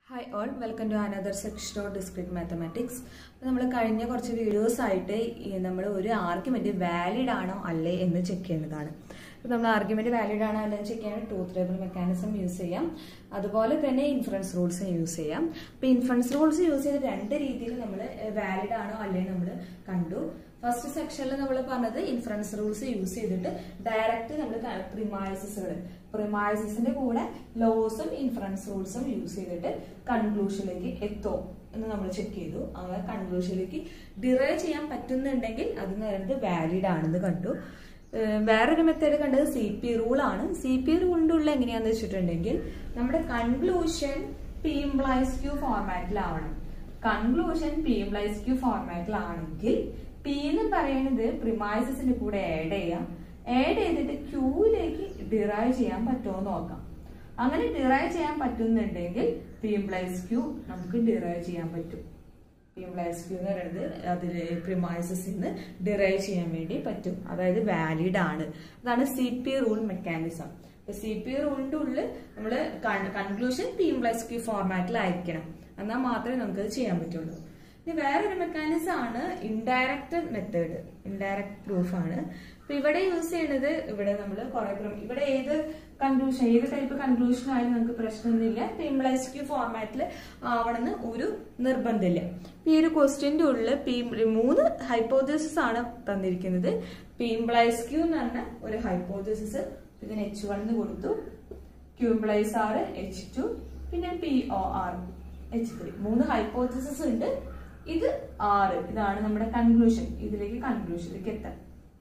hi all welcome to another section of discrete mathematics നമ്മൾ കഴിഞ്ഞ കുറച്ച് വീഡിയോസ് ആയിട്ട് നമ്മൾ ഒരു ആർഗ്യുമെന്റ് വാലിഡ് ആണോ അല്ലേ എന്ന് ചെക്ക് ചെയ്യേണ്ടതാണ് അപ്പോൾ നമ്മൾ ആർഗ്യുമെന്റ് വാലിഡ് ആണോ അല്ലെന്ന് ചെക്ക് ചെയ്യാൻ ട്രൂത്ത് ടേബിൾ മെക്കാനിസം യൂസ് ചെയ്യാം അതുപോലെ തന്നെ ഇൻഫറൻസ് റൂൾസ് യൂസ് ചെയ്യാം അപ്പോൾ ഇൻഫറൻസ് റൂൾസ് യൂസ് ചെയ്ത് രണ്ട് രീതിയിൽ നമ്മൾ വാലിഡ് ആണോ അല്ലേ നമ്മൾ കണ്ടു ഫസ്റ്റ് സെക്ഷനിൽ നമ്മൾ പറഞ്ഞത് ഇൻഫറൻസ് റൂൾസ് യൂസ് ചെയ്തിട്ട് ഡയറക്റ്റ് നമ്മൾ പ്രിമൈസസുകൾ പ്രിമൈസസിന്റെ കൂടെ ലോസും ഇൻഫറൻസ് റൂൾസും യൂസ് ചെയ്തിട്ട് കൺക്ലൂഷനിലേക്ക് എത്തോ എന്ന് നമ്മൾ ചെക്ക് ചെയ്തു അങ്ങനെ കൺക്ലൂഷനിലേക്ക് ഡിറൈവ് ചെയ്യാൻ പറ്റുന്നുണ്ടെങ്കിൽ അത് പറയുന്നത് വാലിഡ് ആണെന്ന് കണ്ടു ഏഹ് വേറൊരു മെത്തേഡ് കണ്ടത് സി പി റൂൾ ആണ് സി പി റൂളിന്റെ ഉള്ള എങ്ങനെയാന്ന് വെച്ചിട്ടുണ്ടെങ്കിൽ നമ്മുടെ കൺക്ലൂഷൻ പി ഇംപ്ലൈസ് ക്യൂ ഫോർമാറ്റിലാവണം കൺക്ലൂഷൻ പി ഇംപ്ലൈസ് ക്യൂ ഫോർമാറ്റിലാണെങ്കിൽ പി എന്ന് പറയുന്നത് പ്രിമൈസസിന്റെ കൂടെ ആഡ് ചെയ്യാം ആഡ് ചെയ്തിട്ട് ക്യൂയിലേക്ക് ഡിറൈവ് ചെയ്യാൻ പറ്റുമോ എന്ന് നോക്കാം അങ്ങനെ ഡിറൈവ് ചെയ്യാൻ പറ്റുന്നുണ്ടെങ്കിൽ പി ഇംപ്ലൈസ് ക്യൂ നമുക്ക് ഡിറൈവ് ചെയ്യാൻ പറ്റും പി ഇംപ്ലൈസ് ക്യൂ എന്ന് പറയുന്നത് അതിൽ പ്രിമൈസസിൽ നിന്ന് ഡിറൈവ് ചെയ്യാൻ വേണ്ടി പറ്റും അതായത് വാലിഡ് ആണ് അതാണ് C P rule mechanism C P റൂളിന്റെ ഉള്ളിൽ നമ്മൾ കൺക്ലൂഷൻ പി ഇംപ്ലൈസ് ക്യൂ ഫോർമാറ്റിലായിരിക്കണം എന്നാൽ മാത്രമേ നമുക്കത് ചെയ്യാൻ പറ്റുള്ളൂ ഇനി വേറൊരു മെക്കാനിസം ആണ് ഇൻഡയറക്റ്റ് മെത്തേഡ് ഇൻഡയറക്റ്റ് പ്രൂഫ് ആണ് അപ്പൊ ഇവിടെ യൂസ് ചെയ്യുന്നത് ഇവിടെ നമ്മൾ കുറെ ഇവിടെ ഏത് കൺക്ലൂഷൻ ഏത് ടൈപ്പ് കൺക്ലൂഷൻ ആയാലും നമുക്ക് പ്രശ്നമൊന്നുമില്ല ഇംപ്ലൈസ് ക്യൂ ഫോർമാറ്റിൽ ആവണമെന്ന് ഒരു നിർബന്ധമില്ല ഈ ഒരു ക്വസ്റ്റ്യന്റെ ഉള്ളിൽ പി മൂന്ന് ഹൈപ്പോത്തസിസ് ആണ് തന്നിരിക്കുന്നത് പി ഇംപ്ലൈസ് ക്യൂ എന്ന് പറഞ്ഞ ഒരു ഹൈപ്പോത്തസിസ് ഇതിന് എച്ച് വൺ കൊടുത്തു Q implies R H two പിന്നെ P or R H three മൂന്ന് ഹൈപ്പോത്തസിസ് ഉണ്ട് ഇത് ആറ് ഇതാണ് നമ്മുടെ കൺക്ലൂഷൻ ഇതിലേക്ക് കൺക്ലൂഷനിലേക്ക് എത്താം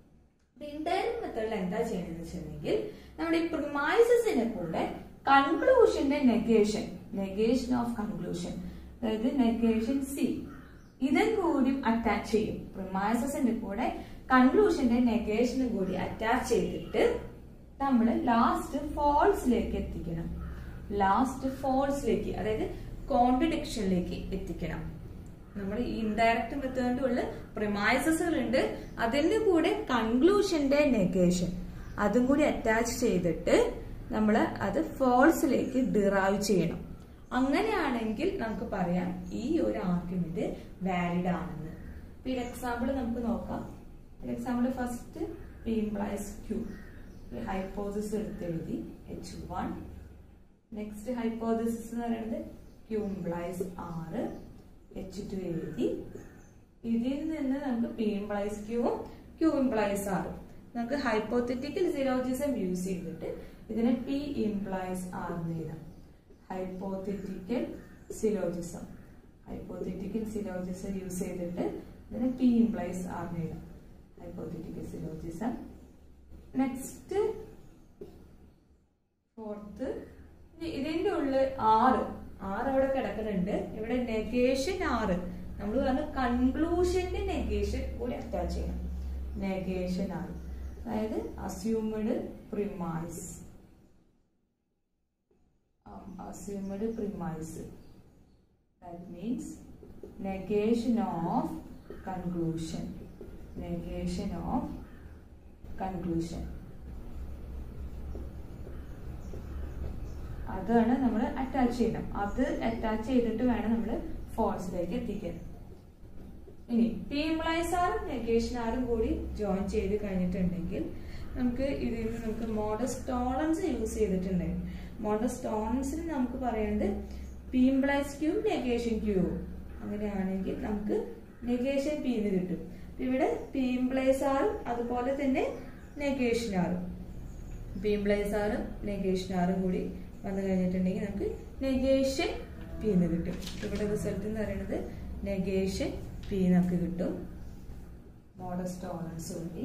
ഇൻഡയറക്റ്റ് മെത്തേഡിൽ എന്താ ചെയ്യണമെന്ന് വെച്ചിട്ടുണ്ടെങ്കിൽ നമ്മുടെ ഈ പ്രിമൈസസിനെ കൂടെ കൺക്ലൂഷന്റെ നെഗേഷൻ നെഗേഷൻ ഓഫ് കൺക്ലൂഷൻ അതായത് നെഗേഷൻ സി ഇതും കൂടി അറ്റാച്ച് ചെയ്യും പ്രിമൈസസിന്റെ കൂടെ കൺക്ലൂഷന്റെ നെഗേഷനും കൂടി അറ്റാച്ച് ചെയ്തിട്ട് നമ്മൾ ലാസ്റ്റ് ഫോൾസിലേക്ക് എത്തിക്കണം ലാസ്റ്റ് ഫോൾസിലേക്ക് അതായത് കോൺട്രഡിക്ഷനിലേക്ക് എത്തിക്കണം നമ്മൾ ഈ ഇൻഡയറക്റ്റ് മെത്തേഡിന്റെ ഉള്ള പ്രിമൈസസുകൾ ഉണ്ട് അതിന്റെ കൂടെ കൺക്ലൂഷന്റെ നെഗേഷൻ അതും കൂടി അറ്റാച്ച് ചെയ്തിട്ട് നമ്മൾ അത് ഫോൾസിലേക്ക് ഡിറൈവ് ചെയ്യണം അങ്ങനെയാണെങ്കിൽ നമുക്ക് പറയാം ഈ ഒരു ആർഗ്യുമെന്റ് വാലിഡ് ആണെന്ന് ഇപ്പൊ എക്സാമ്പിൾ നമുക്ക് നോക്കാം example first P implies Q hypothesis എടുത്തെഴുതി എച്ച് വൺ നെക്സ്റ്റ് ഹൈപ്പോസിസ് എന്ന് പറയുന്നത് Q implies R H two എഴുതി ഇതിൽ നിന്ന് നമുക്ക് പി ഇംപ്ലൈസ് ക്യൂവും ക്യൂ ഇംപ്ലൈസ് ആറും നമുക്ക് ഹൈപ്പോത്തറ്റിക്കൽ സിലോജിസം യൂസ് ചെയ്തിട്ട് ഇതിനെ പി ഇംപ്ലൈസ് ആർ എന്ന് എഴുതാം hypothetical syllogism hypothetical syllogism use ചെയ്തിട്ട് ഇതിനെ പി ഇംപ്ലൈസ് ആർ എന്ന് എഴുതാം ഹൈപ്പോത്തറ്റിക്കൽ സിലോജിസം നെക്സ്റ്റ് ഫോർത്ത് ഇതിന്റെ ഉള്ളിൽ ആറ് ആറ് അവിടെ കിടക്കുന്നുണ്ട് ഇവിടെ നെഗേഷൻ ആറ് നമ്മൾ പറഞ്ഞ കൺക്ലൂഷന്റെ നെഗേഷൻ കൂടി അറ്റാച്ച് ചെയ്യണം നെഗേഷൻ ആറ് അതായത് assumed premise assumed premise that means negation of conclusion negation of conclusion അതാണ് നമ്മൾ അറ്റാച്ച് ചെയ്യണം അത് അറ്റാച്ച് ചെയ്തിട്ട് വേണം നമ്മൾ ഫോൾസിലേക്ക് എത്തിക്കാൻ ഇനി പി ഇംപ്ലൈസ് ആറും നെഗേഷൻ ആറും കൂടി ജോയിൻ ചെയ്ത് കഴിഞ്ഞിട്ടുണ്ടെങ്കിൽ നമുക്ക് ഇതിൽ നിന്ന് നമുക്ക് മോഡസ് ടോളൻസ് യൂസ് ചെയ്തിട്ടുണ്ടെങ്കിൽ മോഡസ് ടോളൻസിന് നമുക്ക് പറയുന്നത് P implies Q negation Q അങ്ങനെയാണെങ്കിൽ നമുക്ക് നെഗേഷൻ പി എന്ന് കിട്ടും ഇവിടെ പി ഇംപ്ലൈസ് ആറും അതുപോലെ തന്നെ നെഗേഷൻ ആറും പി ഇംപ്ലൈസ് ആറും നെഗേഷൻ ആറും കൂടി വന്നു കഴിഞ്ഞിട്ടുണ്ടെങ്കിൽ നമുക്ക് നെഗേഷൻ പി എന്ന് കിട്ടും ഇവിടെ റിസൾട്ട് എന്ന് പറയുന്നത് നെഗേഷൻ പി നമുക്ക് കിട്ടും മോഡസ് ടോളൻസ് കൂടി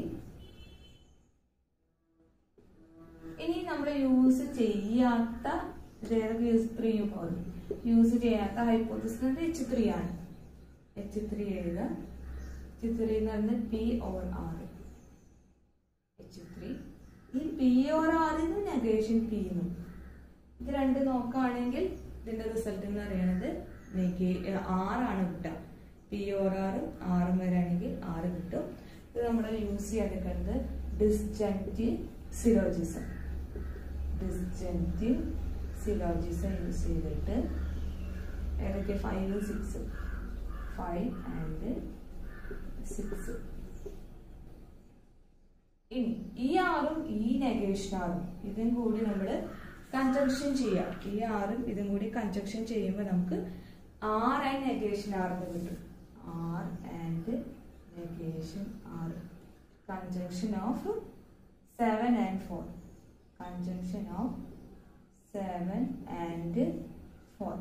ഇനി നമ്മൾ യൂസ് ചെയ്യാത്ത ഏതൊക്കെ യൂസ് ത്രീ യൂസ് ചെയ്യാത്ത ഹൈപ്പോത്തിസ് എച്ച് ത്രീ ആണ് എച്ച് ത്രീ എഴുതുക എച്ച് ത്രീ എന്ന് പറയുന്നത് P or R H three ഈ പി ഓർ ആറിന് നെഗേഷൻ പി എന്നും ഇത് രണ്ട് നോക്കുകയാണെങ്കിൽ ഇതിന്റെ റിസൾട്ട് എന്ന് പറയുന്നത് നെഗേ ആറാണ് കിട്ടുക പി ഓർ ആറും ആറും വരാണെങ്കിൽ ആറ് കിട്ടും ഇത് നമ്മൾ യൂസ് ചെയ്തെടുക്കുന്നത് disjunctive syllogism disjunctive syllogism use ചെയ്തിട്ട് നോക്കിയാൽ five six five and six ഇനി ഈ ആറും ഈ നെഗേഷൻ ആറും ഇതും കൂടി നമ്മൾ കൺജങ്ഷൻ ചെയ്യാം ഈ ആറും ഇതും കൂടി കൺജങ്ഷൻ ചെയ്യുമ്പോൾ നമുക്ക് ആർ ആൻഡ് നെഗേഷൻ ആറിന് കിട്ടും R and negation R conjunction of seven and four conjunction of seven and four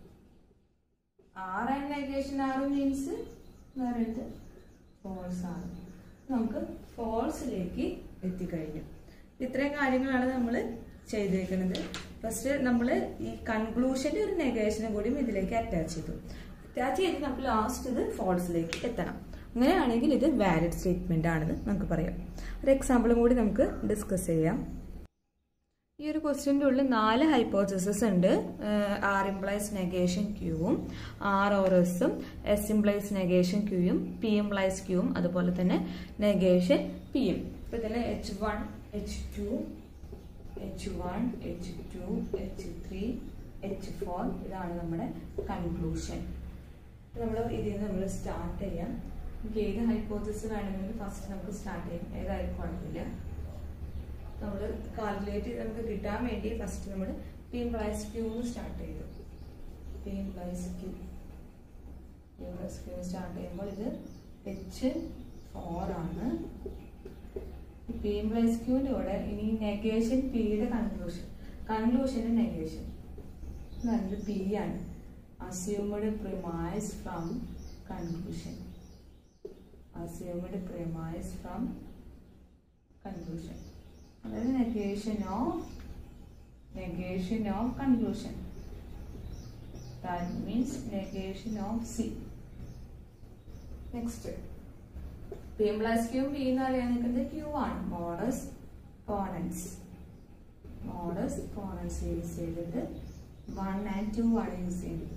R and negation R means വേറെ ഫോൾസ് ആണ് നമുക്ക് ഫോൾസിലേക്ക് എത്തിക്കഴിഞ്ഞു ഇത്രയും കാര്യങ്ങളാണ് നമ്മൾ ചെയ്തേക്കുന്നത് ഫസ്റ്റ് നമ്മൾ ഈ കൺക്ലൂഷൻ്റെ ഒരു നെഗേഷനും കൂടി ഇതിലേക്ക് അറ്റാച്ച് ചെയ്തു അറ്റാച്ച് ചെയ്ത് നമുക്ക് ലാസ്റ്റ് ഇത് ഫോൾസിലേക്ക് എത്തണം അങ്ങനെയാണെങ്കിൽ ഇത് വാലിഡ് സ്റ്റേറ്റ്മെന്റ് ആണെന്ന് നമുക്ക് പറയാം ഒരു എക്സാമ്പിളും കൂടി നമുക്ക് ഡിസ്കസ് ചെയ്യാം ഈ ഒരു ക്വസ്റ്റ്യൻ്റെ ഉള്ളിൽ നാല് ഹൈപ്പോസിസസ് ഉണ്ട് ആർ ഇംപ്ലൈസ് നെഗേഷൻ ക്യൂവും ആർ ഓർ എസും എസ് ഇംപ്ലൈസ് നെഗേഷൻ ക്യൂയും പി ഇംപ്ലൈസ് ക്യൂവും അതുപോലെ തന്നെ നെഗേഷൻ പിയും ഇപ്പൊ ഇതിൽ H one H two H one H two H three H four ഇതാണ് നമ്മുടെ കൺക്ലൂഷൻ നമ്മൾ ഇതിൽ നിന്ന് നമ്മൾ സ്റ്റാർട്ട് ചെയ്യാം നമുക്ക് ഏത് ഹൈപ്പോസിസ് വേണമെങ്കിലും ഫസ്റ്റ് നമുക്ക് സ്റ്റാർട്ട് ചെയ്യാം ഏതായാലും കുഴപ്പമില്ല നമ്മൾ കാൽക്കുലേറ്റ് ചെയ്ത് നമുക്ക് കിട്ടാൻ വേണ്ടി ഫസ്റ്റ് നമ്മൾ പി പ്ലസ് ക്യൂ സ്റ്റാർട്ട് ചെയ്തു P plus Q P plus Q start ചെയ്യുമ്പോൾ ഇത് എച്ച് ഫോർ ആണ് പി പ്ലസ് ക്യൂവിൻ്റെ കൂടെ ഇനി നെഗേഷൻ പിയുടെ കൺക്ലൂഷൻ കൺക്ലൂഷൻ്റെ നെഗേഷൻ നല്ലൊരു പി ആണ് assumed premise from conclusion assumed premise from conclusion അതായത് negation of negation of conclusion that means negation of C next P plus Q P എന്ന് പറയാൻ നിൽക്കുന്നത് ക്യൂ ആണ് modus ponens modus ponens use ചെയ്തിട്ട് one and two ആണ് use ചെയ്യുന്നത്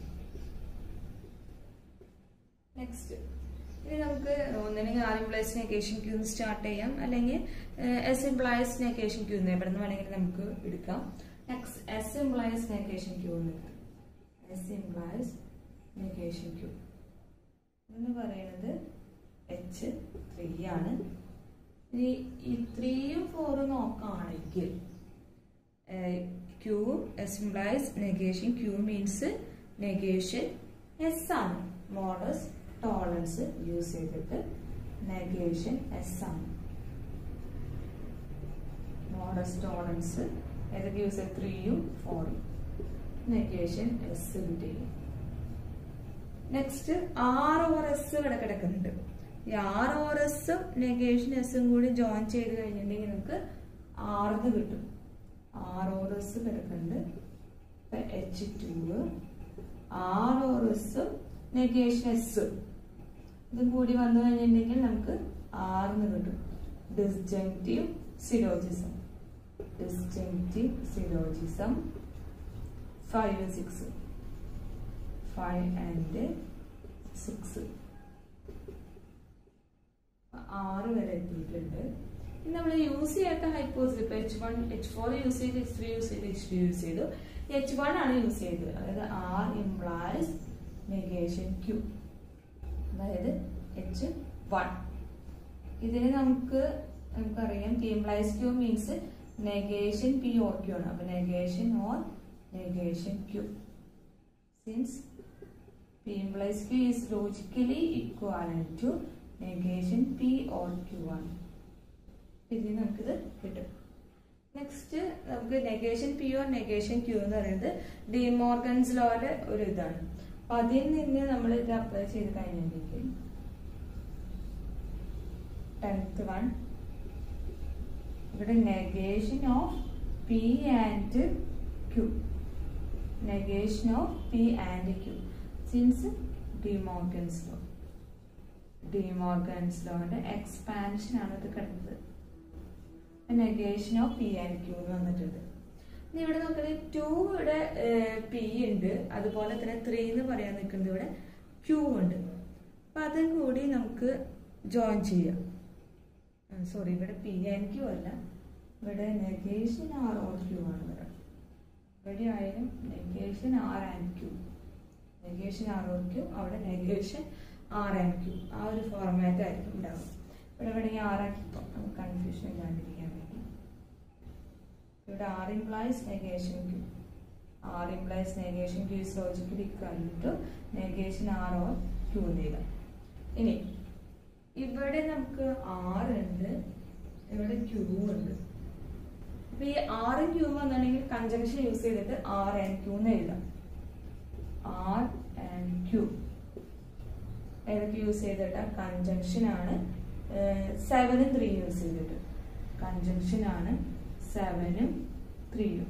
next ഇനി നമുക്ക് ഒന്നില്ലെങ്കിൽ R implies negation Q start ചെയ്യാം അല്ലെങ്കിൽ എസ് ഇംപ്ലൈസ് നെഗേഷൻ ക്യൂ എവിടെ നിന്ന് വേണമെങ്കിൽ നമുക്ക് എടുക്കാം next S implies negation Q എന്ന് എടുക്കാം എസ് ഇംപ്ലൈസ് നെഗേഷൻ ക്യൂ എന്ന് പറയുന്നത് എച്ച് ത്രീ ആണ് ഇനി ഈ ത്രീയും ഫോറും നോക്കുകയാണെങ്കിൽ Q S implies negation Q means negation S ആണ് മോഡസ് ടോളൻസ് യൂസ് ചെയ്തിട്ട് നെഗേഷൻ എസ് ആണ് മോഡസ് ടോളൻസ് ഏതൊക്കെ യൂസ് ചെയ്ത് ത്രീയും ഫോറും നെഗേഷൻ എസ് കിട്ടി നെക്സ്റ്റ് ആർ ഓർ എസ് ഇവിടെ കിടക്കുന്നുണ്ട് ഈ ആർ ഓർ എസും നെഗേഷൻ എസും കൂടി ജോയിൻ ചെയ്ത് കഴിഞ്ഞിട്ടുണ്ടെങ്കിൽ നമുക്ക് ആർന്ന് കിട്ടും ആർ ഓർ എസ് കിടക്കുന്നുണ്ട് എച്ച് ടു ആർ ഓർ എസും നെഗേഷൻ എസ് ഇതും കൂടി വന്നു കഴിഞ്ഞിട്ടുണ്ടെങ്കിൽ നമുക്ക് ആറിന് കിട്ടും disjunctive syllogism disjunctive syllogism five six five and six R വരെ എത്തിയിട്ടുണ്ട് ഇനി നമ്മൾ യൂസ് ചെയ്യാത്ത ഹൈപ്പോസിസ് ഇപ്പൊ H one H four use ചെയ്ത് എച്ച് ത്രീ യൂസ് ചെയ്ത് എച്ച് ടു യൂസ് ചെയ്തു എച്ച് വൺ ആണ് യൂസ് ചെയ്തത് അതായത് ആർ ഇംപ്ലൈസ് നെഗേഷൻ ക്യൂ അതായത് എച്ച് വൺ ഇതിന് നമുക്ക് നമുക്കറിയാം P implies Q means negation P or Q ആണ് അപ്പൊ negation or negation Q since P implies Q is logically equivalent to negation P or Q ആണ് ഇതിൽ നമുക്കിത് കിട്ടും നെക്സ്റ്റ് നമുക്ക് negation P or negation Q എന്ന് പറയുന്നത് ഡിമോർഗൻസ് ലോയുടെ ഒരു ഇതാണ് അപ്പൊ അതിൽ നിന്ന് നമ്മൾ ഇത് അപ്ലൈ ചെയ്ത് കഴിഞ്ഞിട്ടുണ്ടെങ്കിൽ ടെൻത്ത് വൺ ഇവിടെ negation of P and Q negation of P and Q since De Morgan's law De Morgan's ലോയുടെ എക്സ്പാൻഷൻ ആണ് ഇത് കിടന്നത് negation of P and Q എന്ന് വന്നിട്ടുണ്ട് ഇനി ഇവിടെ നോക്കണേ ടു ഇവിടെ പി ഉണ്ട് അതുപോലെ തന്നെ ത്രീ എന്ന് പറയാൻ നിൽക്കുന്നത് ഇവിടെ ക്യൂ ഉണ്ട് അപ്പൊ അതും കൂടി നമുക്ക് ജോയിൻ ചെയ്യാം സോറി ഇവിടെ പി ആൻഡ് ക്യൂ അല്ല ഇവിടെ നെഗേഷൻ ആർ ഓർ ക്യൂ ആണ് ഇവിടെ ഇവിടെ ആയാലും negation R and Q negation R or Q അവിടെ നെഗേഷൻ ആർ എൻ ക്യൂ ആ ഒരു ഫോർമാറ്റ് ആയിരിക്കും ഉണ്ടാവും ഇവിടെ വേണമെങ്കിൽ ആറാക്കിപ്പോൾ നമുക്ക് കൺഫ്യൂഷൻ ഇല്ലാണ്ടിരിക്കാൻ വേണ്ടി ഇവിടെ R implies negation Q R implies negation Q is logically equal to negation R or Q ചെയ്താൽ ഇനി ഇവിടെ നമുക്ക് ആർ ഉണ്ട് ഇവിടെ ക്യൂ ഉണ്ട് അപ്പൊ ഈ ആറും ക്യൂ വന്നിട്ടുണ്ടെങ്കിൽ കൺജങ്ഷൻ യൂസ് ചെയ്തിട്ട് ആർ ആൻഡ് ക്യൂ എന്ന് എഴുതാം ആർ ആൻഡ് ക്യൂ ഏതൊക്കെ യൂസ് ചെയ്തിട്ട് കൺജങ്ഷൻ ആണ് സെവനും ത്രീ യൂസ് ചെയ്തിട്ട് കൺജങ്ഷൻ ആണ് സെവനും ത്രീയും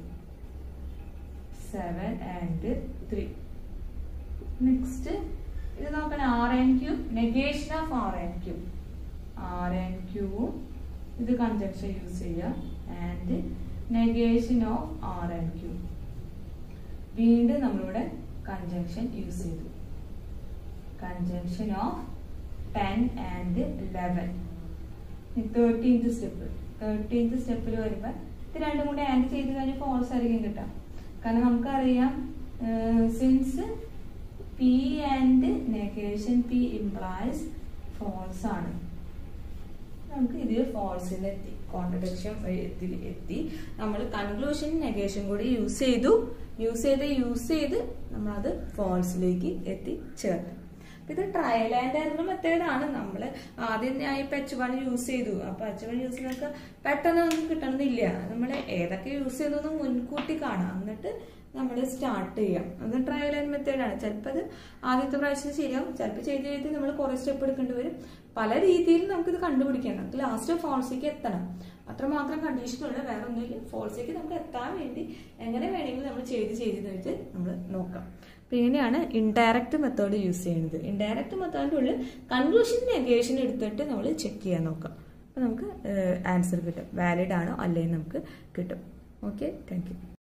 സെവൻ ആൻഡ് ത്രീ നെക്സ്റ്റ് ഇത് നോക്കണം R and Q negation of R and Q R and Q ഇത് കൺജങ്ഷൻ യൂസ് ചെയ്യുക and negation of R and Q വീണ്ടും നമ്മളിവിടെ കൺജങ്ഷൻ യൂസ് ചെയ്തു conjunction of ten and eleven thirteenth step thirteenth സ്റ്റെപ്പിൽ വരുമ്പോൾ ഇത് രണ്ടും കൂടി ആൻഡ് ചെയ്ത് കഴിഞ്ഞാൽ ഫോൾസ് ആയിരിക്കും കിട്ടാം കാരണം നമുക്കറിയാം since P and negation P implies false ആണ് നമുക്ക് ഇതിൽ ഫോൾസിൽ എത്തി കോൺട്രഡിക്ഷൻ ഇതിൽ എത്തി നമ്മൾ കൺക്ലൂഷൻ നെഗേഷൻ കൂടി യൂസ് ചെയ്തു യൂസ് ചെയ്ത് യൂസ് ചെയ്ത് നമ്മളത് ഫോൾസിലേക്ക് എത്തിച്ചേർന്നു അപ്പൊ ഇത് ട്രയൽ ആൻഡ് എറർ മെത്തേഡ് ആണ് നമ്മൾ ആദ്യം ഞാൻ ഇപ്പൊ എച്ച് വൺ യൂസ് ചെയ്തു അപ്പൊ എച്ച് വൺ യൂസ് ചെയ്തൊക്കെ പെട്ടെന്ന് ഒന്നും കിട്ടണമെന്നില്ല നമ്മൾ ഏതൊക്കെ യൂസ് ചെയ്തെന്ന് മുൻകൂട്ടി കാണാം എന്നിട്ട് നമ്മൾ സ്റ്റാർട്ട് ചെയ്യാം അത് ട്രയൽ ആൻഡ് മെത്തേഡാണ് ചിലപ്പോൾ അത് ആദ്യത്തെ പ്രാവശ്യം ശരിയാവും ചിലപ്പോൾ ചെയ്ത് ചെയ്ത് നമ്മൾ കുറേ സ്റ്റെപ്പ് എടുക്കേണ്ടി വരും പല രീതിയിൽ നമുക്കിത് കണ്ടുപിടിക്കണം നമുക്ക് ലാസ്റ്റ് ഫോൾസിലേക്ക് എത്തണം അത്രമാത്രം കണ്ടീഷനുള്ള വേറെ ഒന്നുമില്ല ഫോൾസിലേക്ക് നമുക്ക് എത്താൻ വേണ്ടി എങ്ങനെ വേണമെങ്കിലും നമ്മൾ ചെയ്ത് ചെയ്ത് വെച്ച് നമ്മൾ നോക്കാം അപ്പൊ ഇങ്ങനെയാണ് ഇൻഡയറക്റ്റ് മെത്തേഡ് യൂസ് ചെയ്യുന്നത് ഇൻഡയറക്റ്റ് മെത്തേഡിൻ്റെ ഉള്ളിൽ കൺക്ലൂഷൻ നെഗേഷൻ എടുത്തിട്ട് നമ്മൾ ചെക്ക് ചെയ്യാൻ നോക്കാം അപ്പോൾ നമുക്ക് ആൻസർ കിട്ടും വാലിഡ് ആണോ അല്ലെങ്കിൽ നമുക്ക് കിട്ടും ഓക്കെ താങ്ക്